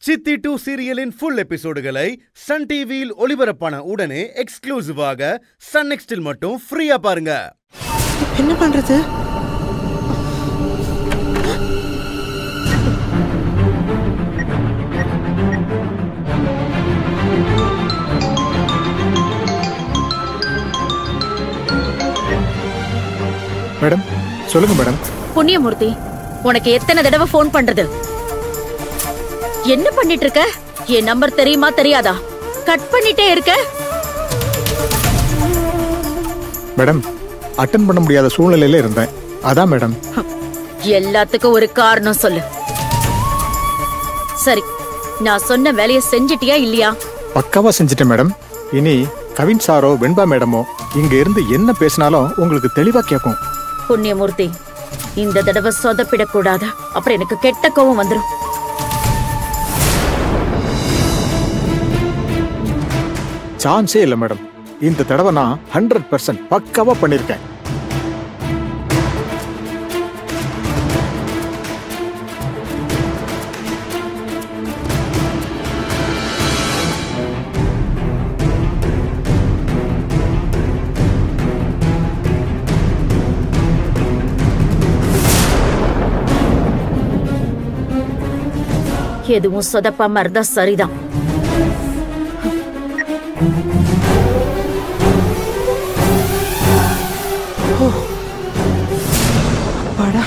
சித்தி டூ சீரியலின் ஃபுல் எபிசோடுகளை சன் டிவியில் ஒளிபரப்பான உடனே எக்ஸ்க்ளூசிவாக சன் நெக்ஸ்டில் மட்டும் ஃப்ரீயா பாருங்க என்ன பண்றது மேடம் சொல்லுங்க மேடம் புண்ணியமூர்த்தி உனக்கு எத்தனை தடவை ஃபோன் பண்றது என்ன பண்ணிட்டு இருக்க என் நம்பர் தெரியுமா தெரியாதா கட் பண்ணிட்டே இருக்க மேடம் அட்டன் பண்ண முடியாத சூழ்நிலையில இருந்தேன் அதான் மேடம் எல்லாத்துக்கும் ஒரு காரணம் சொல்லு சரி நான் சொன்ன வேலையை செஞ்சிட்டியா இல்லையா பக்காவா செஞ்சுட்டேன் மேடம் இனி கவின் சாரோ வெண்பா மேடமோ இங்க இருந்து என்ன பேசினாலும் உங்களுக்கு தெளிவா கேட்கும் புண்ணியமூர்த்தி இந்த தடவை சொதப்பிடக்கூடாது அப்புறம் எனக்கு கெட்ட கோவம் வந்துரும் சான்ஸே இல்லை மேடம் இந்த தடவை நான் ஹண்ட்ரட் பர்சன்ட் பக்காவா பண்ணிருக்கேன் எதுவும் சொதப்பாம இருந்தா சரிதான் அப்பாடா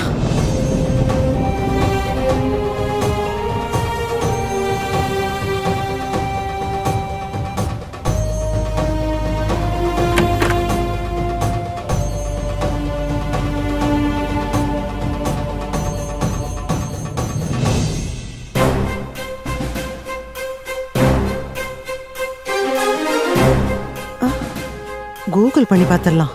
ஆ, கூகுள் பண்ணி பார்த்துடலாம்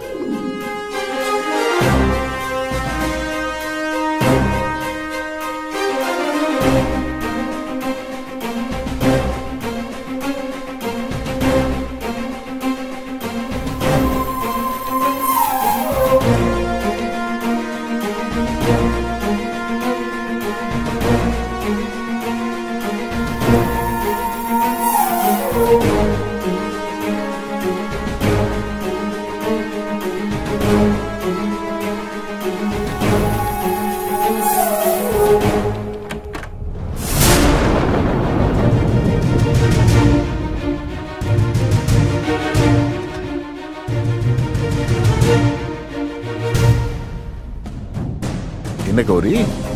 என்ன கௌரி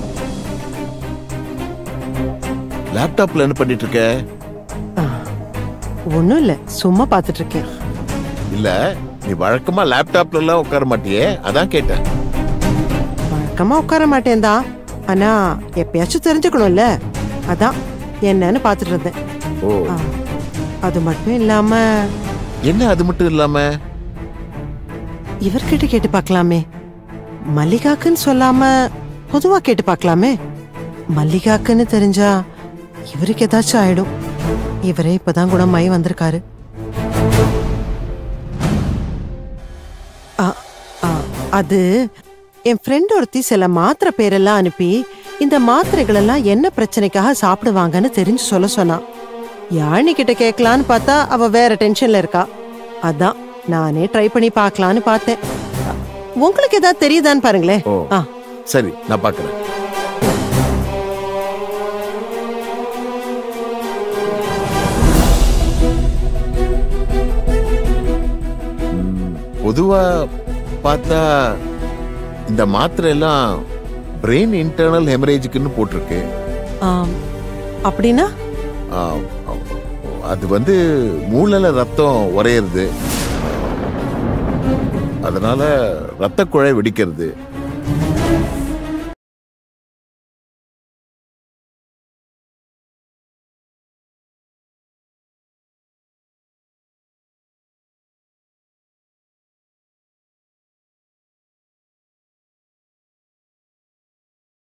லேப்டாப்ல என்ன பண்ணிட்டு இருக்க ஒன்றும் இல்லை சும்மா பார்த்துட்டு இருக்கேன் இல்ல நீ வழக்கமா லேப்டாப்ல எல்லாம் உட்கார மாட்டியே அதான் கேட்டேன் வழக்கமா உட்கார மாட்டேன் தான் ஆனா எப்பயாச்சும் தெரிஞ்சுக்கணும்ல அதான் என்னன்னு பார்த்துட்டு இருந்தேன் ஓ ஆ, அது மட்டும் இல்லாம என்ன அது மட்டும் இல்லாம இவர்கிட்ட கேட்டு பார்க்கலாமே மல்லிகாக்குன்னு சொல்லாம பொதுவா கேட்டு பார்க்கலாமே மல்லிகாக்குன்னு தெரிஞ்சா இவருக்கு ஏதாச்சும் ஆயிடும் இவரே இப்பதான் குணமாயி வந்திருக்காரு ஆ, ஆ, அது என் ஃப்ரெண்ட் ஒருத்தி சில மாத்திரை பேரெல்லாம் அனுப்பி இந்த மாத்திரைகள் எல்லாம் என்ன பிரச்சனைக்காக சாப்பிடுவாங்கன்னு தெரிஞ்சு சொல்ல சொன்னா யாழினி கிட்ட கேட்கலான்னு பார்த்தா அவ வேற டென்ஷன்ல இருக்கா அதான் நானே ட்ரை பண்ணி பார்க்கலான்னு பார்த்தேன் உங்களுக்கு ஏதாவது தெரியுதான்னு பாருங்களேன் ஓ ஆ சரி நான் பாக்குறேன் ம், பொதுவா பார்த்தா இந்த மாத்திரை எல்லாம் பிரெயின் இன்டர்னல் ஹெமரேஜுக்குன்னு போட்டிருக்கு ஆம். அப்படின்னா ஆ, அது வந்து மூளைல ரத்தம் உறையிறது அதனால ரத்த குழாய் வெடிக்கிறது